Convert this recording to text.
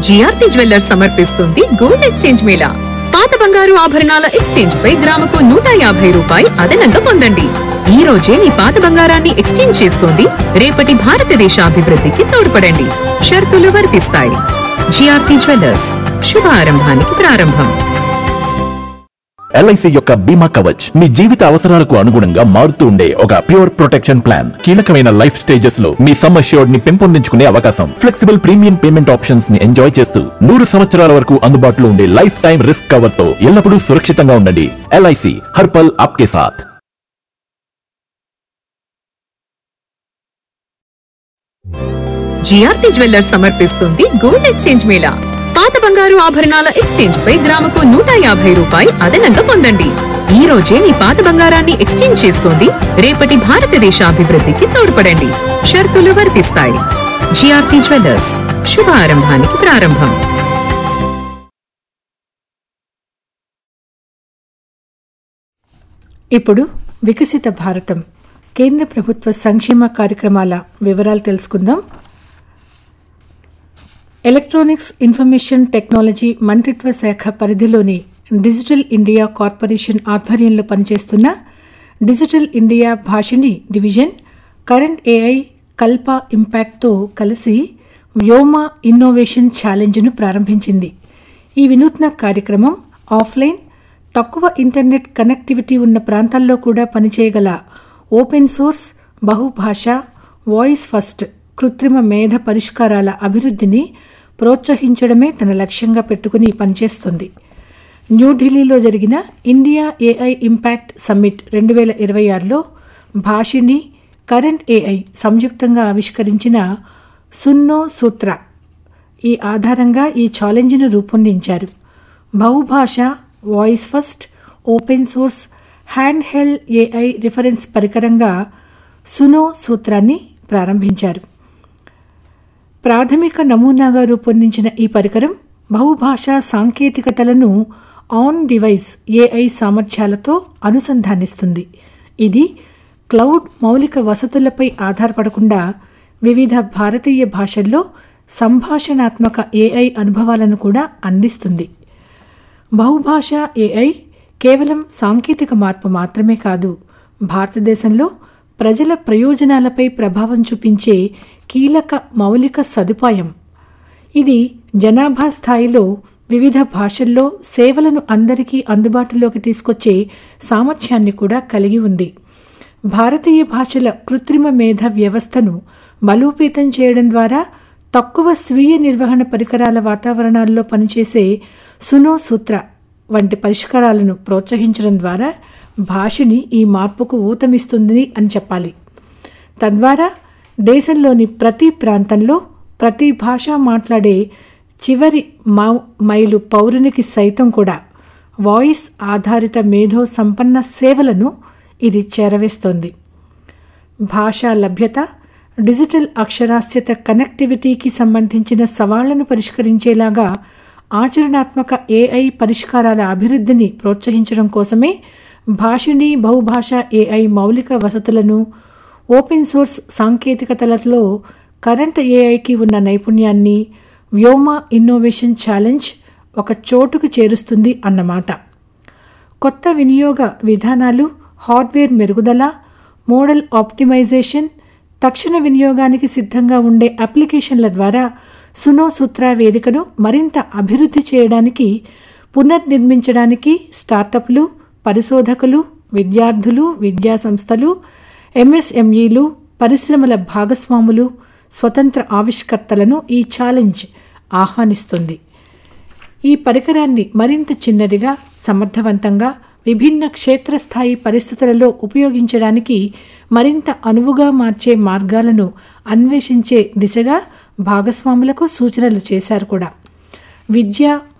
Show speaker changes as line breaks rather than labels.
GRP jewellers సమర్పిస్తుంది gold exchange Mela పాత బంగారు ఆభరణాల ఎక్స్చేంజ్ పై గ్రాముకు నూట యాభై రూపాయి అదనంగా పొందండి ఈ రోజే మీ పాత బంగారాన్ని ఎక్స్చేంజ్ చేసుకోండి రేపటి భారతదేశ అభివృద్ధికి తోడ్పడండి షరతులు వర్తిస్తాయి జిఆర్పి జ్యువెల్లర్స్ శుభ ఆరంభానికి ప్రారంభం
ఎల్ఐసి యొక్క బీమా కవచ్ మీ జీవిత అవసరాలకు అనుగుణంగా మారుతూ ఉండే ఒక ప్యూర్ ప్రొటెక్షన్ ప్లాన్ కీలకమైన లైఫ్ స్టేజెస్ లో మీ సమ్ అష్యూర్డ్ ని పెంపొందించుకునే అవకాశం ఫ్లెక్సిబుల్ ప్రీమియం పేమెంట్ ఆప్షన్స్ ని ఎంజాయ్ చేస్తూ నూరు సంవత్సరాల వరకు అందుబాటులో ఉండే లైఫ్ టైం రిస్క్ కవర్ తో ఎల్లప్పుడూ సురక్షితంగా ఉండండి ఎల్ఐసి హర్పల్ ఆప్కే సాథ్
జిఆర్పి జ్యువెల్లర్స్ సమర్పిస్తుంది గోల్డ్ ఎక్స్చేంజ్ మేళా పాత బంగారు ఆభరణాల ఎక్స్చేంజ్ పై గ్రాముకు నూట యాభై రూపాయి అదనంగా పొందండి ఈ రోజే మీ పాత బంగారాన్ని ఎక్స్చేంజ్ చేసుకోండి రేపటి భారతదేశ అభివృద్ధికి తోడ్పడండి షరతులు వర్తిస్తాయి జిఆర్పి జ్యువెల్లర్స్ శుభ ఆరంభానికి ప్రారంభం
ఇప్పుడు వికసిత భారతం కేంద్ర ప్రభుత్వ సంక్షేమ కార్యక్రమాల వివరాలు తెలుసుకుందాం ఎలక్ట్రానిక్స్ ఇన్ఫర్మేషన్ టెక్నాలజీ మంత్రిత్వ శాఖ పరిధిలోని డిజిటల్ ఇండియా కార్పొరేషన్ ఆధ్వర్యంలో పనిచేస్తున్న digital India Bhashini division current AI Kalpa ఇంపాక్ట్తో కలిసి వ్యోమ ఇన్నోవేషన్ ఛాలెంజ్ను ప్రారంభించింది ఈ వినూత్న కార్యక్రమం ఆఫ్లైన్ తక్కువ ఇంటర్నెట్ కనెక్టివిటీ ఉన్న ప్రాంతాల్లో కూడా పనిచేయగల ఓపెన్ సోర్స్ బహుభాష వాయిస్ ఫస్ట్ కృత్రిమ మేధ పరిష్కారాల అభివృద్ధిని ప్రోత్సహించడమే తన లక్ష్యంగా పెట్టుకుని పనిచేస్తుంది న్యూఢిల్లీలో జరిగిన ఇండియా ఏఐ ఇంపాక్ట్ సమ్మిట్ రెండు వేల ఇరవై ఆరులో భాషిణి కరెంట్ ఏఐ సంయుక్తంగా ఆవిష్కరించిన సున్నో సూత్ర ఈ ఆధారంగా ఈ ఛాలెంజ్ను రూపొందించారు బహుభాష voice first open source hand held AI reference పరికరంగా సునో సూత్రాన్ని ప్రారంభించారు ప్రాథమిక నమూనాగా రూపొందించిన ఈ పరికరం బహుభాషా సాంకేతికతలను ఆన్ డివైస్ ఏఐ సామర్థ్యాలతో అనుసంధానిస్తుంది ఇది క్లౌడ్ మౌలిక వసతులపై ఆధారపడకుండా వివిధ భారతీయ భాషల్లో సంభాషణాత్మక ఏఐ అనుభవాలను కూడా అందిస్తుంది బహుభాష ఏఐ కేవలం సాంకేతిక మార్పు మాత్రమే కాదు భారతదేశంలో ప్రజల ప్రయోజనాలపై ప్రభావం చూపించే కీలక మౌలిక సదుపాయం ఇది జనాభా స్థాయిలో వివిధ భాషల్లో సేవలను అందరికీ అందుబాటులోకి తీసుకొచ్చే సామర్థ్యాన్ని కూడా కలిగి ఉంది భారతీయ భాషల కృత్రిమ మేధ వ్యవస్థను బలోపేతం చేయడం ద్వారా తక్కువ స్వీయ నిర్వహణ పరికరాల వాతావరణాల్లో పనిచేసే సునో సూత్ర వంటి పరిష్కారాలను ప్రోత్సహించడం ద్వారా భాషని ఈ మార్పుకు ఊతమిస్తుంది అని చెప్పాలి తద్వారా దేశంలోని ప్రతి ప్రాంతంలో ప్రతి భాష మాట్లాడే చివరి మౌ మైలు పౌరునికి సైతం కూడా వాయిస్ ఆధారిత మేధో సంపన్న సేవలను ఇది చేరవేస్తోంది భాషా లభ్యత డిజిటల్ అక్షరాస్యత కనెక్టివిటీకి సంబంధించిన సవాళ్లను పరిష్కరించేలాగా ఆచరణాత్మక ఏఐ పరిష్కారాల అభివృద్ధిని ప్రోత్సహించడం కోసమే భాషిణి బహుభాష ఏఐ మౌలిక వసతులను ఓపెన్ సోర్స్ సాంకేతికతలలో కరెంట్ ఏఐకి ఉన్న నైపుణ్యాన్ని వ్యోమ ఇన్నోవేషన్ ఛాలెంజ్ ఒక చోటుకు చేరుస్తుంది అన్నమాట కొత్త వినియోగ విధానాలు హార్డ్వేర్ మెరుగుదల మోడల్ ఆప్టిమైజేషన్ తక్షణ వినియోగానికి సిద్ధంగా ఉండే అప్లికేషన్ల ద్వారా సునో సూత్ర వేదికను మరింత అభివృద్ధి చేయడానికి పునర్నిర్మించడానికి స్టార్టప్లు పరిశోధకులు విద్యార్థులు విద్యా సంస్థలు ఎంఎస్ఎంఈలు పరిశ్రమల భాగస్వాములు స్వతంత్ర ఆవిష్కర్తలను ఈ ఛాలెంజ్ ఆహ్వానిస్తుంది ఈ పరికరాన్ని మరింత చిన్నదిగా సమర్థవంతంగా విభిన్న క్షేత్రస్థాయి పరిస్థితులలో ఉపయోగించడానికి మరింత అనువుగా మార్చే మార్గాలను అన్వేషించే దిశగా భాగస్వాములకు సూచనలు చేశారు కూడా విద్య